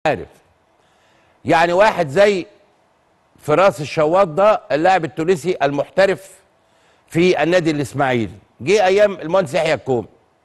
عارف يعني واحد زي فراس الشواط ده اللاعب التونسي المحترف في النادي الاسماعيلي جه ايام المهندس يحيى الكوم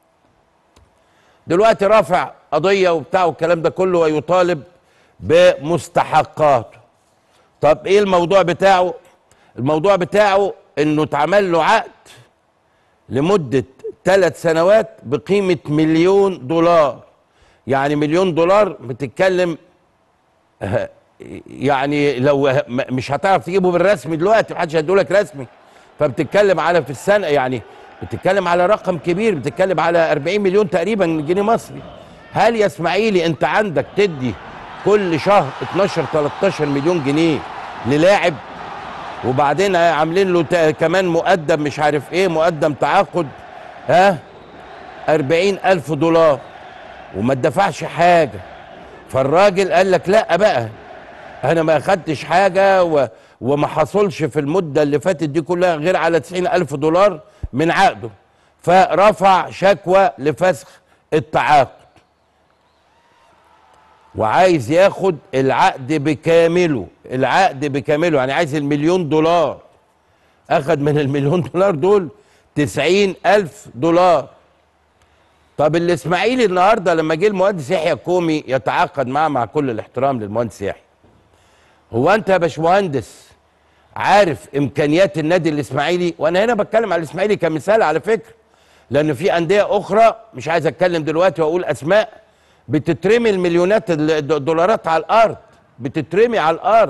دلوقتي رافع قضيه وبتاع والكلام ده كله ويطالب بمستحقاته طب ايه الموضوع بتاعه الموضوع بتاعه انه اتعمل له عقد لمده ثلاث سنوات بقيمه مليون دولار يعني مليون دولار بتتكلم آه، يعني لو ه- م- مش هتعرف تجيبه بالرسمي دلوقتي محدش هيدولك رسمي فبتتكلم على في السنه يعني بتتكلم على رقم كبير بتتكلم على 40 مليون تقريبا جنيه مصري هل يا اسماعيلي انت عندك تدي كل شهر 12 13 مليون جنيه للاعب وبعدين عاملين له تا- كمان مقدم مش عارف ايه مقدم تعاقد ها 40 ألف دولار وما اتدفعش حاجة فالراجل قال لك لا بقى انا ما اخدتش حاجة و... وما حصلش في المدة اللي فاتت دي كلها غير على 90 ألف دولار من عقده فرفع شكوى لفسخ التعاقد وعايز ياخد العقد بكامله العقد بكامله يعني عايز المليون دولار اخد من المليون دولار دول تسعين ألف دولار طب الاسماعيلي النهارده لما جه المهندس يحيى الكومي يتعاقد معاه مع كل الاحترام للمهندس يحيى هو انت يا باشمهندس عارف امكانيات النادي الاسماعيلي وانا هنا بتكلم على الاسماعيلي كمثال على فكره لان في انديه اخرى مش عايز اتكلم دلوقتي واقول اسماء بتترمي المليونات الد- الدولارات على الارض بتترمي على الارض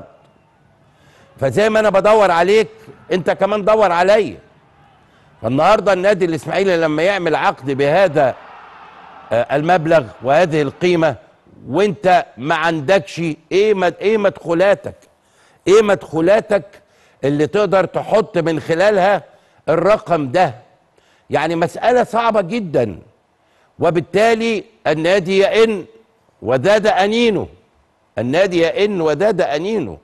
فزي ما انا بدور عليك انت كمان دور عليا فالنهارده النادي الاسماعيلي لما يعمل عقد بهذا آه، المبلغ وهذه القيمه وانت ما عندكش ايه مد- ايه مدخولاتك ايه مدخولاتك اللي تقدر تحط من خلالها الرقم ده يعني مساله صعبه جدا وبالتالي النادي يئن وزاد انينه النادي يئن وزاد انينه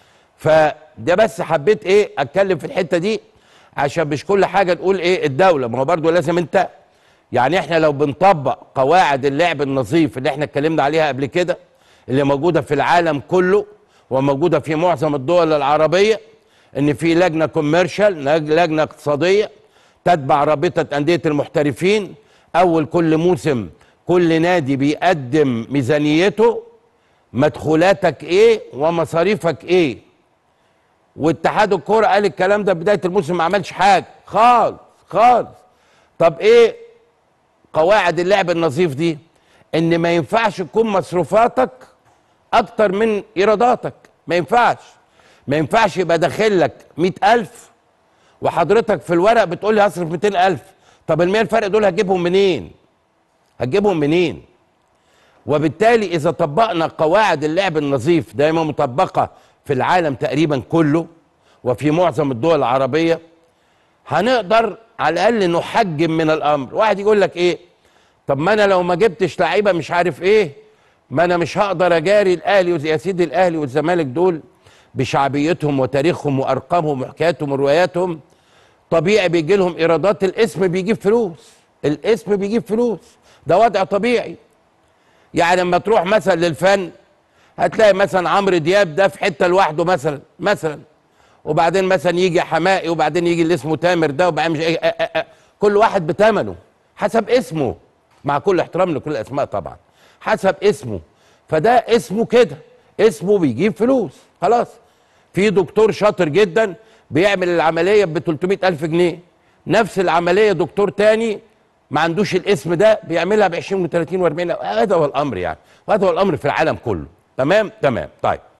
فده بس حبيت ايه اتكلم في الحته دي عشان مش كل حاجه نقول ايه الدوله ما هو برضه لازم انت يعني احنا لو بنطبق قواعد اللعب النظيف اللي احنا اتكلمنا عليها قبل كده اللي موجوده في العالم كله وموجوده في معظم الدول العربيه ان في لجنه كوميرشال لجنه اقتصاديه تتبع رابطه انديه المحترفين اول كل موسم كل نادي بيقدم ميزانيته مدخولاتك ايه ومصاريفك ايه واتحاد الكوره قال الكلام ده بدايه الموسم ما عملش حاجه خالص خالص طب ايه قواعد اللعب النظيف دي ان ما ينفعش تكون مصروفاتك اكتر من ايراداتك ما ينفعش ما ينفعش يبقى داخل لك 100000 وحضرتك في الورق بتقول لي هصرف 200000 طب ال 100 الفرق دول هتجيبهم منين هتجيبهم منين وبالتالي اذا طبقنا قواعد اللعب النظيف دايما مطبقه في العالم تقريبا كله وفي معظم الدول العربيه هنقدر على الاقل نحجم من الامر واحد يقول لك ايه طب ما انا لو ما جبتش لعيبه مش عارف ايه ما انا مش هقدر اجاري الاهلي وز- يا سيدي الاهلي والزمالك دول بشعبيتهم وتاريخهم وارقامهم وحكاياتهم ورواياتهم طبيعي بيجي لهم ايرادات الاسم بيجيب فلوس الاسم بيجيب فلوس ده وضع طبيعي يعني لما تروح مثلا للفن هتلاقي مثلا عمرو دياب ده في حته لوحده مثلا مثلا وبعدين مثلا يجي حمائي وبعدين يجي اللي اسمه تامر ده وبعدين مش إيه آه آه آه. كل واحد بثمنه حسب اسمه مع كل احترام لكل الاسماء طبعا حسب اسمه فده اسمه كده اسمه بيجيب فلوس خلاص في دكتور شاطر جدا بيعمل العمليه ب 300 الف جنيه نفس العمليه دكتور تاني ما عندوش الاسم ده بيعملها ب 20 و30 و40 هذا هو الامر يعني وهذا هو الامر في العالم كله تمام تمام طيب